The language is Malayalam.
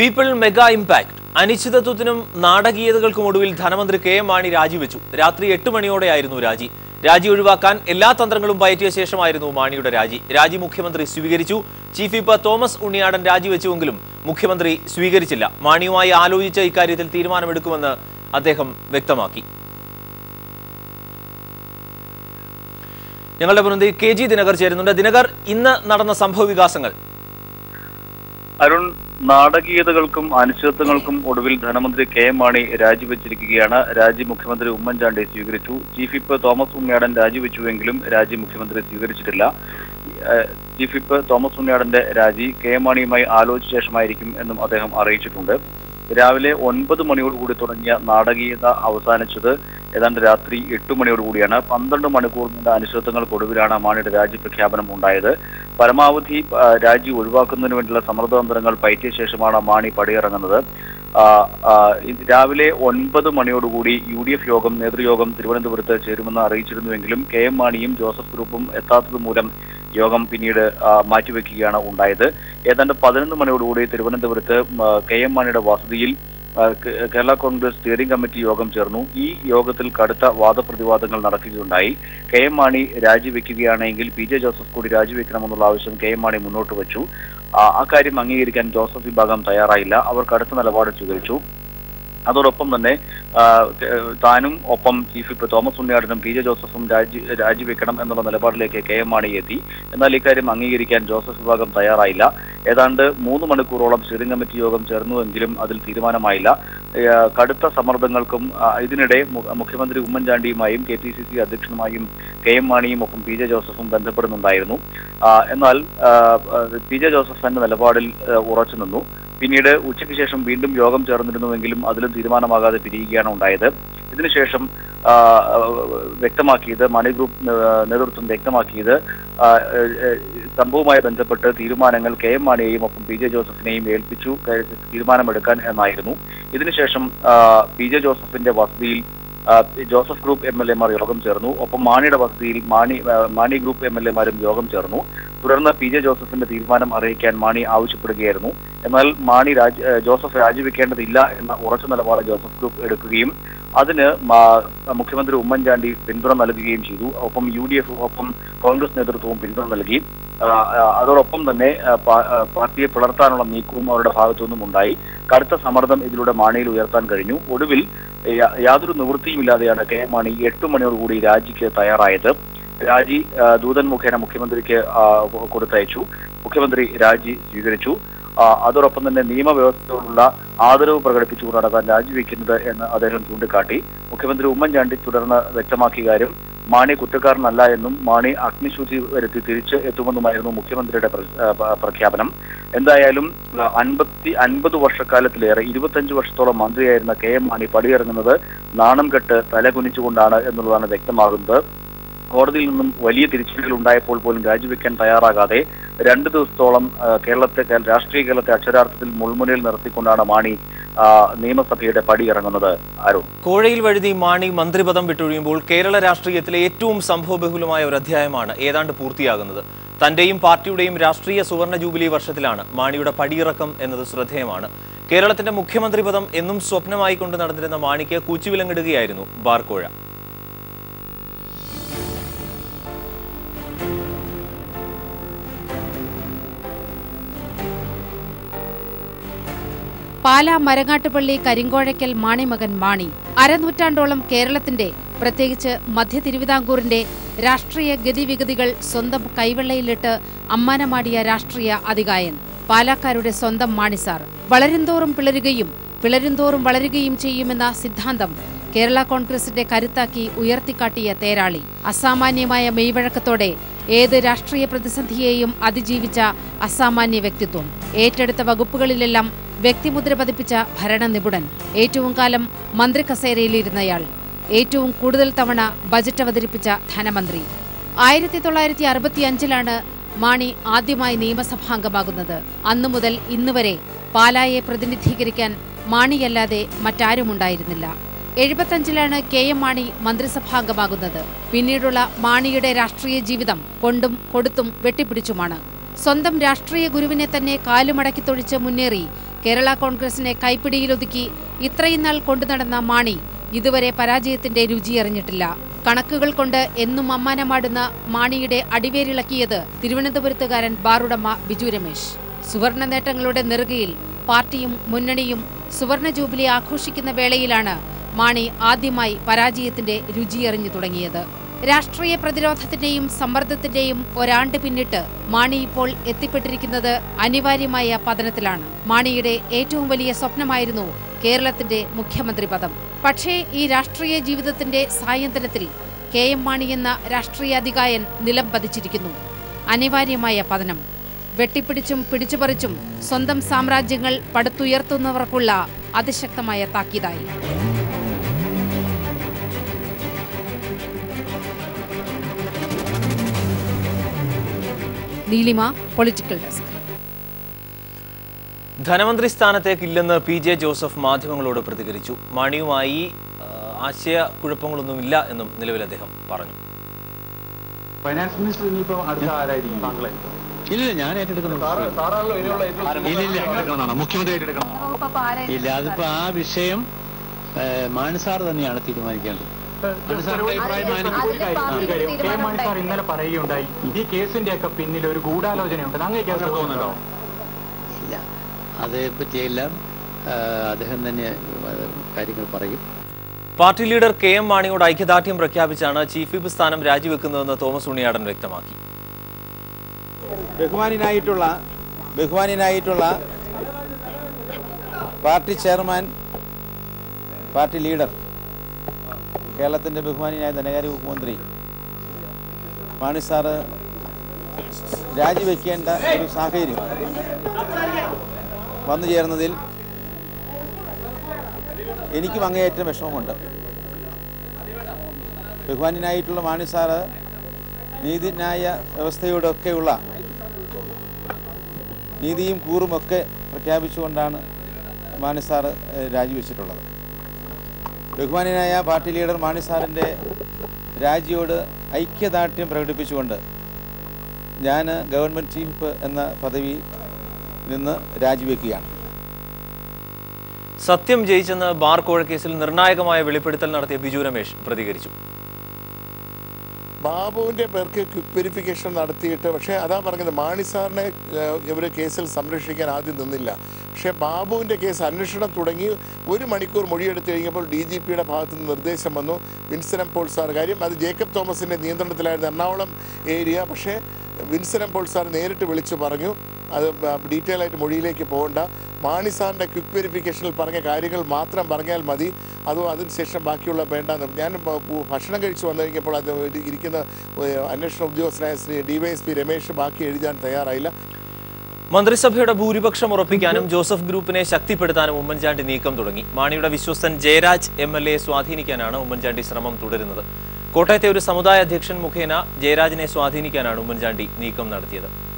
പീപ്പിൾ മെഗാ ഇമ്പാക്ട് അനിശ്ചിതത്വത്തിനും നാടകീയതകൾക്കും ഒടുവിൽ ധനമന്ത്രി കെ എം മാണി രാജിവെച്ചു രാത്രി എട്ട് മണിയോടെയായിരുന്നു രാജി രാജി ഒഴിവാക്കാൻ എല്ലാ തന്ത്രങ്ങളും പയറ്റിയ ശേഷമായിരുന്നു മാണിയുടെ രാജി രാജി മുഖ്യമന്ത്രി സ്വീകരിച്ചു ചീഫ് വിപ്പ് തോമസ് ഉണ്ണിയാടൻ രാജിവെച്ചുവെങ്കിലും മുഖ്യമന്ത്രി സ്വീകരിച്ചില്ല മാണിയുമായി ആലോചിച്ച് ഇക്കാര്യത്തിൽ തീരുമാനമെടുക്കുമെന്ന് അദ്ദേഹം വ്യക്തമാക്കി ഞങ്ങളുടെ പ്രതിനിധി കെ ജി ദിനകർ ചേരുന്നുണ്ട് ദിനകർ ഇന്ന് നടന്ന സംഭവ വികാസങ്ങൾ അരുൺ നാടകീയതകൾക്കും അനിശ്ചിതത്വങ്ങൾക്കും ഒടുവിൽ ധനമന്ത്രി കെ എം മാണി രാജിവെച്ചിരിക്കുകയാണ് രാജി മുഖ്യമന്ത്രി ഉമ്മൻചാണ്ടി സ്വീകരിച്ചു ചീഫ് വിപ്പ് തോമസ് ഉണ്ണിയാടൻ രാജിവെച്ചുവെങ്കിലും രാജി മുഖ്യമന്ത്രി സ്വീകരിച്ചിട്ടില്ല ഏഹ് ചീഫ് വിപ്പ് തോമസ് ഉണ്ണിയാടന്റെ രാജി കെ എം മാണിയുമായി ആലോചിച്ച ശേഷമായിരിക്കും എന്നും അദ്ദേഹം അറിയിച്ചിട്ടുണ്ട് രാവിലെ ഒൻപത് മണിയോടുകൂടി തുടങ്ങിയ നാടകീയത അവസാനിച്ചത് ഏതാണ്ട് രാത്രി എട്ട് മണിയോടുകൂടിയാണ് പന്ത്രണ്ട് മണിക്കൂർ നീണ്ട അനിശ്ചിതത്വങ്ങൾക്കൊടുവിലാണ് മാണിയുടെ രാജി പ്രഖ്യാപനം ഉണ്ടായത് പരമാവധി ആ, രാജി ഒഴിവാക്കുന്നതിന് വേണ്ടിയുള്ള സമ്മർദ്ദതന്ത്രങ്ങൾ പയറ്റിയ ശേഷമാണ് മാണി പടിയിറങ്ങുന്നത് ആ, ആ, ഇത് രാവിലെ ഒൻപത് മണിയോടുകൂടി യു ഡി എഫ് യോഗം നേതൃയോഗം തിരുവനന്തപുരത്ത് ചേരുമെന്ന് അറിയിച്ചിരുന്നുവെങ്കിലും കെ എം മാണിയും ജോസഫ് ഗ്രൂപ്പും എത്താത്തത് മൂലം യോഗം പിന്നീട് ആ, മാറ്റിവെക്കുകയാണ് ഉണ്ടായത് ഏതാണ്ട് പതിനൊന്ന് മണിയോടുകൂടി തിരുവനന്തപുരത്ത് ആ, കെ എം മാണിയുടെ വസതിയിൽ ആ, കേ- കേരള കോൺഗ്രസ് സ്റ്റിയറിംഗ് കമ്മിറ്റി യോഗം ചേർന്നു ഈ യോഗത്തിൽ കടുത്ത വാദപ്രതിവാദങ്ങൾ നടക്കുകയുണ്ടായി കെ എം മാണി രാജിവെക്കുകയാണെങ്കിൽ പി ജെ ജോസഫ് കൂടി രാജിവെക്കണമെന്നുള്ള ആവശ്യം കെ എം മാണി മുന്നോട്ട് വെച്ചു ആ, അക്കാര്യം അംഗീകരിക്കാൻ ജോസഫ് വിഭാഗം തയ്യാറായില്ല അവർ കടുത്ത നിലപാട് സ്വീകരിച്ചു അതോടൊപ്പം തന്നെ ആ, ക- താനും ഒപ്പം ചീഫ് വിപ്പ് തോമസ് ഉണ്ണിയാടനും പി ജെ ജോസഫും രാജി രാജിവെക്കണം എന്നുള്ള നിലപാടിലേക്ക് കെ എം മാണി എത്തി എന്നാൽ ഇക്കാര്യം അംഗീകരിക്കാൻ ജോസഫ് വിഭാഗം തയ്യാറായില്ല ഏതാണ്ട് മൂന്ന് മണിക്കൂറോളം സ്റ്റിയറിംഗ് കമ്മിറ്റി യോഗം ചേർന്നുവെങ്കിലും അതിൽ തീരുമാനമായില്ല ഏ, കടുത്ത സമ്മർദ്ദങ്ങൾക്കും ആ, ഇതിനിടെ മു- മുഖ്യമന്ത്രി ഉമ്മൻചാണ്ടിയുമായും കെ പി സി സി അധ്യക്ഷനുമായും കെ എം മാണിയും ഒപ്പം പി ജെ ജോസഫും ബന്ധപ്പെടുന്നുണ്ടായിരുന്നു ആ, എന്നാൽ ആ, ആ, പി ജെ ജോസഫ് തന്റെ നിലപാടിൽ ആ, ഉറച്ചു നിന്നു പിന്നീട് ഉച്ചയ്ക്ക് ശേഷം വീണ്ടും യോഗം ചേർന്നിരുന്നുവെങ്കിലും അതിലും തീരുമാനമാകാതെ പിരിയുകയാണ് ഉണ്ടായത് ഇതിനുശേഷം ആ, ആ, വ്യക്തമാക്കിയത് മണി ഗ്രൂപ്പ് ആ, നേതൃത്വം വ്യക്തമാക്കിയത് ആ, ഏ, ഏ, സംഭവവുമായി ബന്ധപ്പെട്ട് തീരുമാനങ്ങൾ കെ എം മാണിയെയും ഒപ്പം പി ജെ ജോസഫിനെയും ഏൽപ്പിച്ചു ക- തീരുമാനമെടുക്കാൻ എന്നായിരുന്നു ഇതിനുശേഷം ആ, പി ജെ ജോസഫിന്റെ വസതിയിൽ ആ, ജോസഫ് ഗ്രൂപ്പ് എം എൽ എമാർ യോഗം ചേർന്നു ഒപ്പം മാണിയുടെ വസതിയിൽ മാണി ആ, മാണി ഗ്രൂപ്പ് എം എൽ എമാരും യോഗം ചേർന്നു തുടർന്ന് പി ജെ ജോസഫിന്റെ തീരുമാനം അറിയിക്കാൻ മാണി ആവശ്യപ്പെടുകയായിരുന്നു എന്നാൽ മാണി രാജി ഏ, ജോസഫ് രാജിവെക്കേണ്ടതില്ല എന്ന ഉറച്ച നിലപാട് ജോസഫ് ഗ്രൂപ്പ് എടുക്കുകയും അതിന് മാ- മുഖ്യമന്ത്രി ഉമ്മൻചാണ്ടി പിന്തുണ നൽകുകയും ചെയ്തു ഒപ്പം യു ഡി എഫ് ഒപ്പം കോൺഗ്രസ് നേതൃത്വവും പിന്തുണ നൽകി ആ, ആ, അതോടൊപ്പം തന്നെ ആ, പാ- ആ, പാർട്ടിയെ പിളർത്താനുള്ള നീക്കവും അവരുടെ ഭാഗത്തു നിന്നും ഉണ്ടായി കടുത്ത സമ്മർദ്ദം ഇതിലൂടെ മാണിയിൽ ഉയർത്താൻ കഴിഞ്ഞു ഒടുവിൽ യാ- യാതൊരു നിവൃത്തിയുമില്ലാതെയാണ് കെ എം മാണി എട്ട് മണിയോടുകൂടി രാജിക്ക് തയ്യാറായത് രാജി ആ, ദൂതൻ മുഖേന മുഖ്യമന്ത്രിക്ക് ആ, കൊടുത്തയച്ചു മുഖ്യമന്ത്രി രാജി സ്വീകരിച്ചു ആ, അതോടൊപ്പം തന്നെ നിയമവ്യവസ്ഥയോടുള്ള ആദരവ് പ്രകടിപ്പിച്ചുകൊണ്ടാണ് താൻ രാജിവെക്കുന്നത് എന്ന് അദ്ദേഹം ചൂണ്ടിക്കാട്ടി മുഖ്യമന്ത്രി ഉമ്മൻചാണ്ടി തുടർന്ന് വ്യക്തമാക്കിയ കാര്യം മാണി കുറ്റക്കാരനല്ല എന്നും മാണി അഗ്നിശുദ്ധി വരുത്തി തിരിച്ച് എത്തുമെന്നുമായിരുന്നു മുഖ്യമന്ത്രിയുടെ പ്ര- ആ, പ- പ്രഖ്യാപനം എന്തായാലും ആ, അൻപത്തി അൻപത് വർഷക്കാലത്തിലേറെ ഇരുപത്തഞ്ച് വർഷത്തോളം മന്ത്രിയായിരുന്ന കെ എം മാണി പടിയിറങ്ങുന്നത് നാണം കെട്ട് തലകുനിച്ചുകൊണ്ടാണ് എന്നുള്ളതാണ് വ്യക്തമാകുന്നത് കോടതിയിൽ നിന്നും വലിയ തിരിച്ചടികൾ ഉണ്ടായപ്പോൾ പോലും രാജിവെക്കാൻ തയ്യാറാകാതെ രണ്ട് ദിവസത്തോളം ആ, കേരളത്തെ കേ- രാഷ്ട്രീയ കേരളത്തെ അക്ഷരാർത്ഥത്തിൽ മുൾമുനയിൽ നിർത്തിക്കൊണ്ടാണ് മാണി ആ, നിയമസഭയുടെ പടിയിറങ്ങുന്നത് അരുൺ കോഴയിൽ വഴുതി മാണി മന്ത്രിപദം വിട്ടൊഴിയുമ്പോൾ കേരള രാഷ്ട്രീയത്തിലെ ഏറ്റവും സംഭവബഹുലമായ ഒരു അധ്യായമാണ് ഏതാണ്ട് പൂർത്തിയാകുന്നത് തന്റെയും പാർട്ടിയുടെയും രാഷ്ട്രീയ സുവർണ ജൂബിലി വർഷത്തിലാണ് മാണിയുടെ പടിയിറക്കം എന്നത് ശ്രദ്ധേയമാണ് കേരളത്തിന്റെ മുഖ്യമന്ത്രി പദം എന്നും സ്വപ്നമായി കൊണ്ട് നടന്നിരുന്ന മാണിക്ക് കൂച്ചുവിലങ്ങിടുകയായിരുന്നു ബാർക്കോഴ പാലാ മരങ്ങാട്ടുപള്ളി കരിങ്കോഴയ്ക്കൽ മാണിമകൻ മാണി അരനൂറ്റാണ്ടോളം കേരളത്തിന്റെ പ്രത്യേകിച്ച് മധ്യ തിരുവിതാംകൂറിന്റെ രാഷ്ട്രീയ ഗതിവിഗതികൾ സ്വന്തം കൈവെള്ളയിലിട്ട് അമ്മാനമാടിയ രാഷ്ട്രീയ അതികായൻ പാലാക്കാരുടെ സ്വന്തം മാണിസാർ വളരുംതോറും പിളരുകയും പിളരുംതോറും വളരുകയും ചെയ്യുമെന്ന സിദ്ധാന്തം കേരള കോൺഗ്രസിന്റെ കരുത്താക്കി ഉയർത്തിക്കാട്ടിയ തേരാളി അസാമാന്യമായ മെയ്വഴക്കത്തോടെ ഏത് രാഷ്ട്രീയ പ്രതിസന്ധിയെയും അതിജീവിച്ച അസാമാന്യ വ്യക്തിത്വം ഏറ്റെടുത്ത വകുപ്പുകളിലെല്ലാം വ്യക്തിമുദ്ര പതിപ്പിച്ച ഭരണ നിപുണൻ ഏറ്റവും കാലം മന്ത്രി കസേരയിലിരുന്നയാൾ ഏറ്റവും കൂടുതൽ തവണ ബജറ്റ് അവതരിപ്പിച്ച ധനമന്ത്രി ആയിരത്തി തൊള്ളായിരത്തി അറുപത്തിയഞ്ചിലാണ് മാണി ആദ്യമായി നിയമസഭാംഗമാകുന്നത് അന്നു മുതൽ ഇന്നുവരെ പാലായെ പ്രതിനിധീകരിക്കാൻ മാണിയല്ലാതെ മറ്റാരുമുണ്ടായിരുന്നില്ല എഴുപത്തഞ്ചിലാണ് കെ എം മാണി മന്ത്രിസഭാംഗമാകുന്നത് പിന്നീടുള്ള മാണിയുടെ രാഷ്ട്രീയ ജീവിതം കൊണ്ടും കൊടുത്തും വെട്ടിപ്പിടിച്ചുമാണ് സ്വന്തം രാഷ്ട്രീയ ഗുരുവിനെ തന്നെ കാലുമടക്കി തൊഴിച്ച് മുന്നേറി കേരള കോൺഗ്രസിനെ കൈപ്പിടിയിലൊതുക്കി ഇത്രയും നാൾ കൊണ്ടുനടന്ന മാണി ഇതുവരെ പരാജയത്തിന്റെ രുചിയറിഞ്ഞിട്ടില്ല കണക്കുകൾ കൊണ്ട് എന്നും അമ്മാനമാടുന്ന മാണിയുടെ അടിവേരിളക്കിയത് തിരുവനന്തപുരത്തുകാരൻ ബാറുടമ ബിജു രമേശ് സുവർണ നേട്ടങ്ങളുടെ നെറുകയിൽ പാർട്ടിയും മുന്നണിയും സുവർണ ജൂബിലി ആഘോഷിക്കുന്ന വേളയിലാണ് മാണി ആദ്യമായി പരാജയത്തിന്റെ രുചിയറിഞ്ഞു തുടങ്ങിയത് രാഷ്ട്രീയ പ്രതിരോധത്തിന്റെയും സമ്മർദ്ദത്തിന്റെയും ഒരാണ്ട് പിന്നിട്ട് മാണി ഇപ്പോൾ എത്തിപ്പെട്ടിരിക്കുന്നത് അനിവാര്യമായ പതനത്തിലാണ് മാണിയുടെ ഏറ്റവും വലിയ സ്വപ്നമായിരുന്നു കേരളത്തിന്റെ മുഖ്യമന്ത്രി പദം പക്ഷേ ഈ രാഷ്ട്രീയ ജീവിതത്തിന്റെ സായന്തനത്തിൽ കെ എം മാണി എന്ന രാഷ്ട്രീയ അധികായൻ നിലം പതിച്ചിരിക്കുന്നു അനിവാര്യമായ പതനം വെട്ടിപ്പിടിച്ചും പിടിച്ചുപറിച്ചും സ്വന്തം സാമ്രാജ്യങ്ങൾ പടുത്തുയർത്തുന്നവർക്കുള്ള അതിശക്തമായ താക്കീതായി നീലിമ പൊളിറ്റിക്കൽ ഡെസ്ക് ധനമന്ത്രി സ്ഥാനത്തേക്കില്ലെന്ന് പി ജെ ജോസഫ് മാധ്യമങ്ങളോട് പ്രതികരിച്ചു മാണിയുമായി ആ, ആശയക്കുഴപ്പങ്ങളൊന്നുമില്ല എന്നും നിലവിൽ അദ്ദേഹം പറഞ്ഞു ഫൈനാൻസ് മിനിസ്റ്റർ ഇനിയിപ്പോ അടുത്ത ആരായിരിക്കും താങ്കളായിരിക്കും ഇല്ല ഞാൻ ഏറ്റെടുക്കുന്നു സാറാണല്ലോ ഇനിയുള്ള ഏറ്റവും ഇല്ല ഇല്ല ഏറ്റെടുക്കണമെന്നാണ് മുഖ്യമന്ത്രി ഏറ്റെടുക്കണം ഇല്ല അതിപ്പോ ആ വിഷയം ഏഹ്, മാണി സാർ തന്നെയാണ് തീരുമാനിക്കേണ്ടത് മാണി സാറിന്റെ അഭിപ്രായം മാനിക്കും ഒരു കാര്യം, ഒരു കാര്യം. കെ. മാണി സാർ ഇന്നലെ പറയുകയുണ്ടായി ഈ കേസിന്റെ ഒക്കെ പിന്നിൽ ഒരു ഗൂഢാലോചനയുണ്ട് അങ്ങനെയൊക്കെ അത് തോന്നുന്നുണ്ടോ ഇല്ല അതേപ്പറ്റിയെല്ലാം ഏഹ്, അദ്ദേഹം തന്നെ അത് കാര്യങ്ങൾ പറയും പാർട്ടി ലീഡർ കെ എം മാണിയോട് ഐക്യദാർഢ്യം പ്രഖ്യാപിച്ചാണ് ചീഫ് വിപ്പ് സ്ഥാനം രാജിവെക്കുന്നതെന്ന് തോമസ് ഉണ്ണിയാടൻ വ്യക്തമാക്കി ബഹുമാനായിട്ടുള്ള ബഹുമാനായിട്ടുള്ള പാർട്ടി ചെയർമാൻ പാർട്ടി ലീഡർ കേരളത്തിൻ്റെ ബഹുമാനിയായ ധനകാര്യ വകുപ്പ് മന്ത്രി മാണി സാറ് രാജിവെക്കേണ്ട ഒരു സാഹചര്യം വന്നു ചേർന്നതിൽ എനിക്കും അങ്ങേയറ്റം വിഷമമുണ്ട് ബഹുമാനായിട്ടുള്ള മാണി സാറ് നീതിന്യായ വ്യവസ്ഥയോടൊക്കെയുള്ള നീതിയും കൂറുമൊക്കെ പ്രഖ്യാപിച്ചുകൊണ്ടാണ് മാണി സാറ് ഏഹ്, രാജിവെച്ചിട്ടുള്ളത് ബഹുമാനായ പാർട്ടി ലീഡർ മാണി സാറിൻ്റെ രാജിയോട് ഐക്യദാർഢ്യം പ്രകടിപ്പിച്ചുകൊണ്ട് ഞാൻ ഗവൺമെൻറ് ചീഫ് എന്ന പദവി നിന്ന് രാജിവെക്കുകയാണ് സത്യം ജയിച്ചെന്ന് ബാർ കോഴക്കേസിൽ നിർണായകമായ വെളിപ്പെടുത്തൽ നടത്തിയ ബിജു രമേശ് പ്രതികരിച്ചു ബാബുവിൻ്റെ പേർക്ക് ക്വിക്ക് വെരിഫിക്കേഷൻ നടത്തിയിട്ട് പക്ഷേ അതാ പറഞ്ഞത് മാണി സാറിനെ ഇവർ കേസിൽ സംരക്ഷിക്കാൻ ആദ്യം നിന്നില്ല പക്ഷേ ബാബുവിൻ്റെ കേസ് അന്വേഷണം തുടങ്ങി ഒരു മണിക്കൂർ മൊഴിയെടുത്ത് കഴിഞ്ഞപ്പോൾ ഡി ജി പിയുടെ ഭാഗത്ത് നിന്ന് നിർദ്ദേശം വന്നു വിൻസനം പോൾ സാർ കാര്യം അത് ജേക്കബ് തോമസിൻ്റെ നിയന്ത്രണത്തിലായിരുന്നു എറണാകുളം ഏരിയ പക്ഷേ വിൻസനം പോൾ സാർ നേരിട്ട് വിളിച്ചു പറഞ്ഞു അത് ഡീറ്റെയിൽ ആയിട്ട് മൊഴിയിലേക്ക് പോകണ്ട മാണി സാറിൻ്റെ ക്വിക്ക് വെരിഫിക്കേഷനിൽ പറഞ്ഞ കാര്യങ്ങൾ മാത്രം പറഞ്ഞാൽ മതി അതോ അതിനുശേഷം ബാക്കിയുള്ള വേണ്ടെന്ന് ഞാൻ ഭ- ഭ- ഭക്ഷണം കഴിച്ച് വന്നു കഴിഞ്ഞപ്പോൾ അത് ഒരു ഇരിക്കുന്ന ഏഹ്, അന്വേഷണ ഉദ്യോഗസ്ഥനായ Shri D Y S P Ramesh ബാക്കി എഴുതാൻ തയ്യാറായില്ല മന്ത്രിസഭയുടെ ഭൂരിപക്ഷം ഉറപ്പിക്കാനും ജോസഫ് ഗ്രൂപ്പിനെ ശക്തിപ്പെടുത്താനും ഉമ്മൻചാണ്ടി നീക്കം തുടങ്ങി മാണിയുടെ വിശ്വസ്തൻ ജയരാജ് എം എൽ എ സ്വാധീനിക്കാനാണ് ഉമ്മൻചാണ്ടി ശ്രമം തുടരുന്നത് കോട്ടയത്തെ ഒരു സമുദായ അധ്യക്ഷൻ മുഖേന ജയരാജിനെ സ്വാധീനിക്കാനാണ് ഉമ്മൻചാണ്ടി നീക്കം നടത്തിയത്